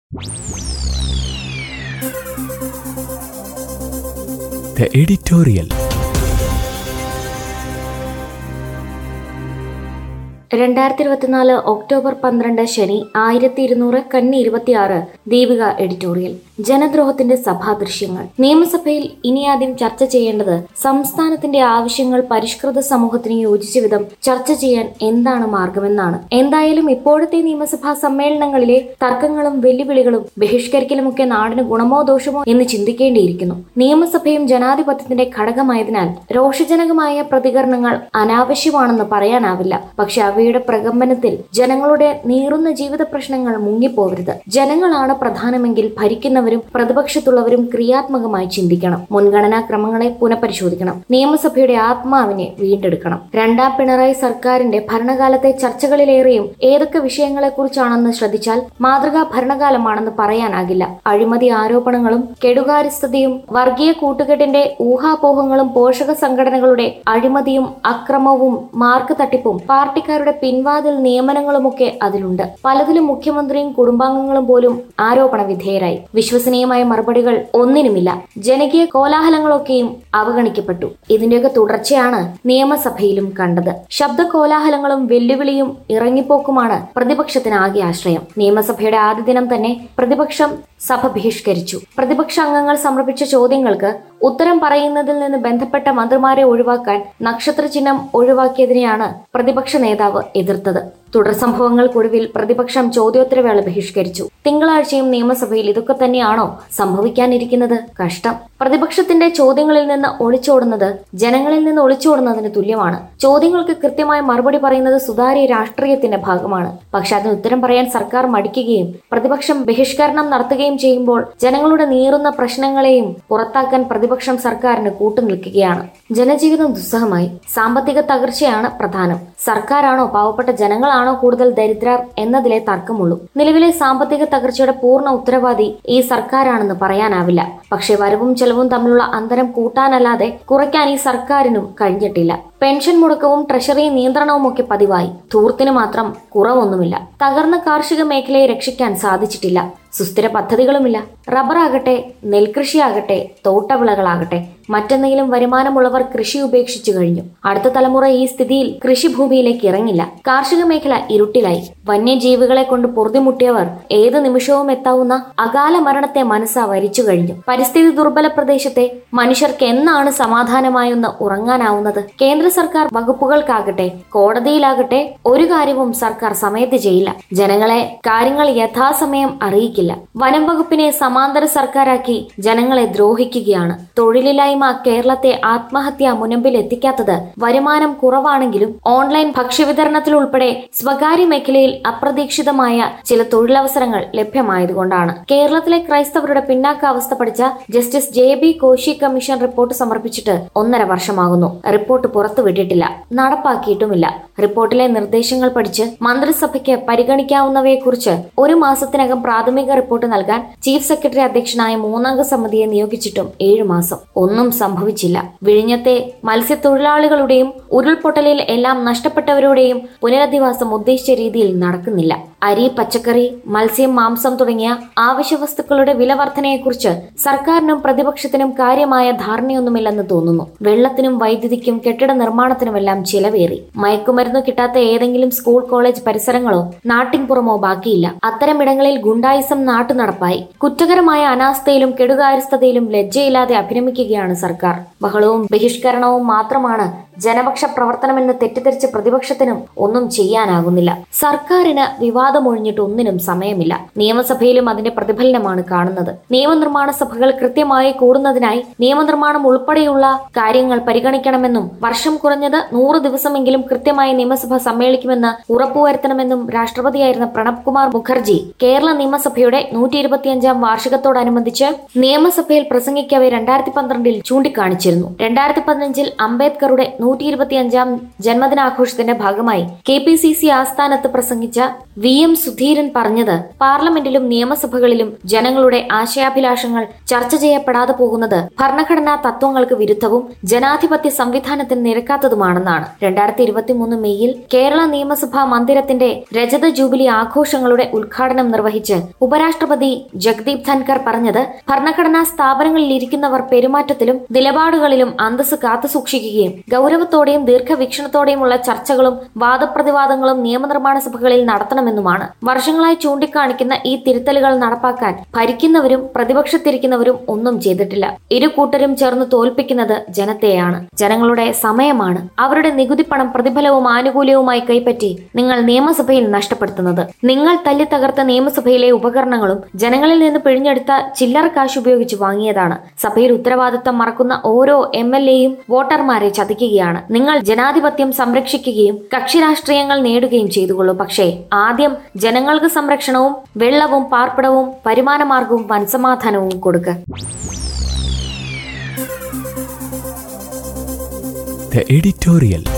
The editorial. രണ്ടായിരത്തി ഇരുപത്തിനാല് October പന്ത്രണ്ട് ശനി ആയിരത്തി ഇരുന്നൂറ് കന്നി ഇരുപത്തിയാറ് ദീപിക എഡിറ്റോറിയൽ ജനദ്രോഹത്തിന്റെ സഭാ ദൃശ്യങ്ങൾ നിയമസഭയിൽ ഇനി ആദ്യം ചർച്ച ചെയ്യേണ്ടത് സംസ്ഥാനത്തിന്റെ ആവശ്യങ്ങൾ പരിഷ്കൃത സമൂഹത്തിന് യോജിച്ച വിധം ചർച്ച ചെയ്യാൻ എന്താണ് മാർഗമെന്നാണ് എന്തായാലും ഇപ്പോഴത്തെ നിയമസഭാ സമ്മേളനങ്ങളിലെ തർക്കങ്ങളും വെല്ലുവിളികളും ബഹിഷ്കരിക്കലുമൊക്കെ നാടിന് ഗുണമോ ദോഷമോ എന്ന് ചിന്തിക്കേണ്ടിയിരിക്കുന്നു നിയമസഭയും ജനാധിപത്യത്തിന്റെ ഘടകമായതിനാൽ രോഷജനകമായ പ്രതികരണങ്ങൾ അനാവശ്യമാണെന്ന് പറയാനാവില്ല പക്ഷെ അവയുടെ പ്രകമ്പനത്തിൽ ജനങ്ങളുടെ നീറുന്ന ജീവിത പ്രശ്നങ്ങൾ മുങ്ങിപ്പോവരുത് ജനങ്ങളാണ് പ്രധാനമെങ്കിൽ ഭരിക്കുന്നവരും പ്രതിപക്ഷത്തുള്ളവരും ക്രിയാത്മകമായി ചിന്തിക്കണം മുൻഗണനാ ക്രമങ്ങളെ പുനഃപരിശോധിക്കണം നിയമസഭയുടെ ആത്മാവിനെ വീണ്ടെടുക്കണം രണ്ടാം പിണറായി സർക്കാരിന്റെ ഭരണകാലത്തെ ചർച്ചകളിലേറെയും ഏതൊക്കെ വിഷയങ്ങളെക്കുറിച്ചാണെന്ന് ശ്രദ്ധിച്ചാൽ മാതൃകാ ഭരണകാലമാണെന്ന് പറയാനാകില്ല അഴിമതി ആരോപണങ്ങളും കെടുകാര്യസ്ഥതയും വർഗീയ കൂട്ടുകെട്ടിന്റെ ഊഹാപോഹങ്ങളും പോഷക സംഘടനകളുടെ അഴിമതിയും അക്രമവും മാർക്ക് തട്ടിപ്പും പാർട്ടിക്കാരുടെ പിൻവാതിൽ നിയമനങ്ങളുമൊക്കെ അതിലുണ്ട് പലതിലും മുഖ്യമന്ത്രിയും കുടുംബാംഗങ്ങളും പോലും ആരോപണ വിധേയരായി വിശ്വസനീയമായ മറുപടികൾ ഒന്നിനുമില്ല ജനകീയ കോലാഹലങ്ങളൊക്കെയും അവഗണിക്കപ്പെട്ടു ഇതിന്റെയൊക്കെ തുടർച്ചയാണ് നിയമസഭയിലും കണ്ടത് ശബ്ദ കോലാഹലങ്ങളും വെല്ലുവിളിയും ഇറങ്ങിപ്പോക്കുമാണ് പ്രതിപക്ഷത്തിന് ആകെ ആശ്രയം നിയമസഭയുടെ ആദ്യ ദിനം തന്നെ പ്രതിപക്ഷം സഭ ബഹിഷ്കരിച്ചു പ്രതിപക്ഷ അംഗങ്ങൾ സമർപ്പിച്ച ചോദ്യങ്ങൾക്ക് ഉത്തരം പറയുന്നതിൽ നിന്ന് ബന്ധപ്പെട്ട മന്ത്രിമാരെ ഒഴിവാക്കാൻ നക്ഷത്ര ചിഹ്നം ഒഴിവാക്കിയതിനെയാണ് പ്രതിപക്ഷ നേതാവ് എതിർത്തത് തുടർ സംഭവങ്ങൾക്കൊടുവിൽ പ്രതിപക്ഷം ചോദ്യോത്തരവേള ബഹിഷ്കരിച്ചു തിങ്കളാഴ്ചയും നിയമസഭയിൽ ഇതൊക്കെ തന്നെയാണോ സംഭവിക്കാനിരിക്കുന്നത് കഷ്ടം പ്രതിപക്ഷത്തിന്റെ ചോദ്യങ്ങളിൽ നിന്ന് ഒളിച്ചോടുന്നത് ജനങ്ങളിൽ നിന്ന് ഒളിച്ചോടുന്നതിന് തുല്യമാണ് ചോദ്യങ്ങൾക്ക് കൃത്യമായ മറുപടി പറയുന്നത് സുതാര്യ രാഷ്ട്രീയത്തിന്റെ ഭാഗമാണ് പക്ഷെ അതിന് ഉത്തരം പറയാൻ സർക്കാർ മടിക്കുകയും പ്രതിപക്ഷം ബഹിഷ്കരണം നടത്തുകയും ചെയ്യുമ്പോൾ ജനങ്ങളുടെ നീറുന്ന പ്രശ്നങ്ങളെയും പുറത്താക്കാൻ പ്രതിപക്ഷം സർക്കാരിന് കൂട്ടുനിൽക്കുകയാണ് ജനജീവിതം ദുസ്സഹമായി സാമ്പത്തിക തകർച്ചയാണ് പ്രധാനം സർക്കാരാണോ പാവപ്പെട്ട ജനങ്ങളാണോ കൂടുതൽ ദരിദ്രർ എന്നതിലെ തർക്കമുള്ളൂ നിലവിലെ സാമ്പത്തിക തകർച്ചയുടെ പൂർണ്ണ ഉത്തരവാദി ഈ സർക്കാരാണെന്ന് പറയാനാവില്ല പക്ഷേ വരവും ചെലവും തമ്മിലുള്ള അന്തരം കൂട്ടാനല്ലാതെ കുറയ്ക്കാൻ ഈ സർക്കാരിനും കഴിഞ്ഞിട്ടില്ല പെൻഷൻ മുടക്കവും ട്രഷറി നിയന്ത്രണവും ഒക്കെ പതിവായി ധൂർത്തിന് മാത്രം കുറവൊന്നുമില്ല തകർന്ന കാർഷിക മേഖലയെ രക്ഷിക്കാൻ സാധിച്ചിട്ടില്ല സുസ്ഥിര പദ്ധതികളുമില്ല റബ്ബറാകട്ടെ നെൽകൃഷിയാകട്ടെ തോട്ടവിളകളാകട്ടെ മറ്റെന്തെങ്കിലും വരുമാനമുള്ളവർ കൃഷി ഉപേക്ഷിച്ചു കഴിഞ്ഞു അടുത്ത തലമുറ ഈ സ്ഥിതിയിൽ കൃഷിഭൂമിയിലേക്ക് ഇറങ്ങില്ല കാർഷിക മേഖല ഇരുട്ടിലായി വന്യജീവികളെ കൊണ്ട് പൊറുതിമുട്ടിയവർ ഏത് നിമിഷവും എത്താവുന്ന അകാല മരണത്തെ മനസ്സാ വരിച്ചു കഴിഞ്ഞു പരിസ്ഥിതി ദുർബല പ്രദേശത്തെ മനുഷ്യർക്ക് എന്നാണ് സമാധാനമായൊന്ന് ഉറങ്ങാനാവുന്നത് കേന്ദ്ര സർക്കാർ വകുപ്പുകൾക്കാകട്ടെ കോടതിയിലാകട്ടെ ഒരു കാര്യവും സർക്കാർ സമയത്ത് ചെയ്യില്ല ജനങ്ങളെ കാര്യങ്ങൾ യഥാസമയം അറിയിക്കില്ല വനം വകുപ്പിനെ സമാന്തര സർക്കാരാക്കി ജനങ്ങളെ ദ്രോഹിക്കുകയാണ് തൊഴിലില്ലായ്മ കേരളത്തെ ആത്മഹത്യ മുനമ്പിൽ എത്തിക്കാത്തത് വരുമാനം കുറവാണെങ്കിലും ഓൺലൈൻ ഭക്ഷ്യവിതരണത്തിൽ ഉൾപ്പെടെ സ്വകാര്യ മേഖലയിൽ അപ്രതീക്ഷിതമായ ചില തൊഴിലവസരങ്ങൾ ലഭ്യമായതുകൊണ്ടാണ് കേരളത്തിലെ ക്രൈസ്തവരുടെ പിന്നാക്കാവസ്ഥ പഠിച്ച justice J B Koshy commission report സമർപ്പിച്ചിട്ട് ഒന്നര വർഷമാകുന്നു റിപ്പോർട്ട് പുറത്തുവിട്ടിട്ടില്ല നടപ്പാക്കിയിട്ടുമില്ല റിപ്പോർട്ടിലെ നിർദ്ദേശങ്ങൾ പഠിച്ച് മന്ത്രിസഭയ്ക്ക് പരിഗണിക്കാവുന്നവയെക്കുറിച്ച് ഒരു മാസത്തിനകം പ്രാഥമിക റിപ്പോർട്ട് നൽകാൻ ചീഫ് സെക്രട്ടറി അധ്യക്ഷനായ മൂന്നംഗ സമിതിയെ നിയോഗിച്ചിട്ടും ഏഴു മാസം ഒന്നും സംഭവിച്ചില്ല വിഴിഞ്ഞത്തെ മത്സ്യത്തൊഴിലാളികളുടെയും ഉരുൾപൊട്ടലിൽ എല്ലാം നഷ്ടപ്പെട്ടവരുടെയും പുനരധിവാസം ഉദ്ദേശിച്ച രീതിയിൽ നടക്കുന്നില്ല അരി പച്ചക്കറി മത്സ്യം മാംസം തുടങ്ങിയ ആവശ്യ വസ്തുക്കളുടെ വില വർധനയെക്കുറിച്ച് സർക്കാരിനും പ്രതിപക്ഷത്തിനും കാര്യമായ ധാരണയൊന്നുമില്ലെന്ന് തോന്നുന്നു വെള്ളത്തിനും വൈദ്യുതിക്കും കെട്ടിട നിർമ്മാണത്തിനുമെല്ലാം ചിലവേറി മയക്കുമരുന്ന് കിട്ടാത്ത ഏതെങ്കിലും സ്കൂൾ കോളേജ് പരിസരങ്ങളോ നാട്ടിൻപുറമോ ബാക്കിയില്ല അത്തരമിടങ്ങളിൽ ഗുണ്ടായിസം നാട്ടുനടപ്പായി കുറ്റകരമായ അനാസ്ഥയിലും കെടുകാര്യസ്ഥതയിലും ലജ്ജയില്ലാതെ അഭിനമിക്കുകയാണ് സർക്കാർ ബഹളവും ബഹിഷ്കരണവും മാത്രമാണ് ജനപക്ഷ പ്രവർത്തനമെന്ന് തെറ്റിദ്ധരിച്ച പ്രതിപക്ഷത്തിനും ഒന്നും ചെയ്യാനാകുന്നില്ല സർക്കാരിന് വിവാദമൊഴിഞ്ഞിട്ട് ഒന്നിനും സമയമില്ല നിയമസഭയിലും അതിന്റെ പ്രതിഫലനമാണ് കാണുന്നത് നിയമനിർമ്മാണ സഭകൾ കൃത്യമായി കൂടുന്നതിനായി നിയമനിർമ്മാണം ഉൾപ്പെടെയുള്ള കാര്യങ്ങൾ പരിഗണിക്കണമെന്നും വർഷം കുറഞ്ഞത് നൂറ് ദിവസമെങ്കിലും കൃത്യമായി നിയമസഭ സമ്മേളിക്കുമെന്ന് ഉറപ്പുവരുത്തണമെന്നും രാഷ്ട്രപതിയായിരുന്ന പ്രണബ് കുമാർ മുഖർജി കേരള നിയമസഭയുടെ നൂറ്റി ഇരുപത്തിയഞ്ചാം വാർഷികത്തോടനുബന്ധിച്ച് നിയമസഭയിൽ പ്രസംഗിക്കവെ രണ്ടായിരത്തി പന്ത്രണ്ടിൽ ചൂണ്ടിക്കാണിച്ചിരുന്നു രണ്ടായിരത്തി പതിനഞ്ചിൽ അംബേദ്കറുടെ നൂറ്റി ഇരുപത്തിയഞ്ചാം ജന്മദിനാഘോഷത്തിന്റെ ഭാഗമായി കെ പി സി സി ആസ്ഥാനത്ത് പ്രസംഗിച്ച വി എം സുധീരൻ പറഞ്ഞത് പാർലമെന്റിലും നിയമസഭകളിലും ജനങ്ങളുടെ ആശയാഭിലാഷങ്ങൾ ചർച്ച ചെയ്യപ്പെടാതെ പോകുന്നത് ഭരണഘടനാ തത്വങ്ങൾക്ക് വിരുദ്ധവും ജനാധിപത്യ സംവിധാനത്തിന് നിരക്കാത്തതുമാണെന്നാണ് രണ്ടായിരത്തി ഇരുപത്തിമൂന്ന് മെയ്യിൽ കേരള നിയമസഭാ മന്ദിരത്തിന്റെ രജത ജൂബിലി ആഘോഷങ്ങളുടെ ഉദ്ഘാടനം നിർവഹിച്ച് ഉപരാഷ്ട്രപതി ജഗ്ദീപ് ധൻകർ പറഞ്ഞത് ഭരണഘടനാ സ്ഥാപനങ്ങളിൽ ഇരിക്കുന്നവർ പെരുമാറ്റത്തിലും നിലപാടുകളിലും അന്തസ് കാത്തുസൂക്ഷിക്കുകയും ഗൗരവത്തോടെയും ദീർഘവീക്ഷണത്തോടെയുമുള്ള ചർച്ചകളും വാദപ്രതിവാദങ്ങളും നിയമനിർമ്മാണ സഭകളിൽ നടത്തണമെന്നുമാണ് വർഷങ്ങളായി ചൂണ്ടിക്കാണിക്കുന്ന ഈ തിരുത്തലുകൾ നടപ്പാക്കാൻ ഭരിക്കുന്നവരും പ്രതിപക്ഷത്തിരിക്കുന്നവരും ഒന്നും ചെയ്തിട്ടില്ല ഇരു കൂട്ടരും ചേർന്ന് തോൽപ്പിക്കുന്നത് ജനത്തെയാണ് ജനങ്ങളുടെ സമയമാണ് അവരുടെ നികുതി പണം പ്രതിഫലവും ആനുകൂല്യവുമായി കൈപ്പറ്റി നിങ്ങൾ നിയമസഭയിൽ നഷ്ടപ്പെടുത്തുന്നത് നിങ്ങൾ തല്ലി തകർത്ത നിയമസഭയിലെ ഉപകരണങ്ങളും ജനങ്ങളിൽ നിന്ന് പിഴിഞ്ഞെടുത്ത ചില്ലറ കാശ് ഉപയോഗിച്ച് വാങ്ങിയതാണ് സഭയിൽ ഉത്തരവാദിത്തം മറക്കുന്ന ഓരോ എം എൽ എയും വോട്ടർമാരെ ചതിക്കുകയാണ് നിങ്ങൾ ജനാധിപത്യം സംരക്ഷിക്കുകയും കക്ഷി രാഷ്ട്രീയങ്ങൾ നേടുകയും ചെയ്തുകൊള്ളൂ പക്ഷേ ആദ്യം ജനങ്ങൾക്ക് സംരക്ഷണവും വെള്ളവും പാർപ്പിടവും വരുമാനമാർഗവും വൻസമാധാനവും കൊടുക്കുക The editorial.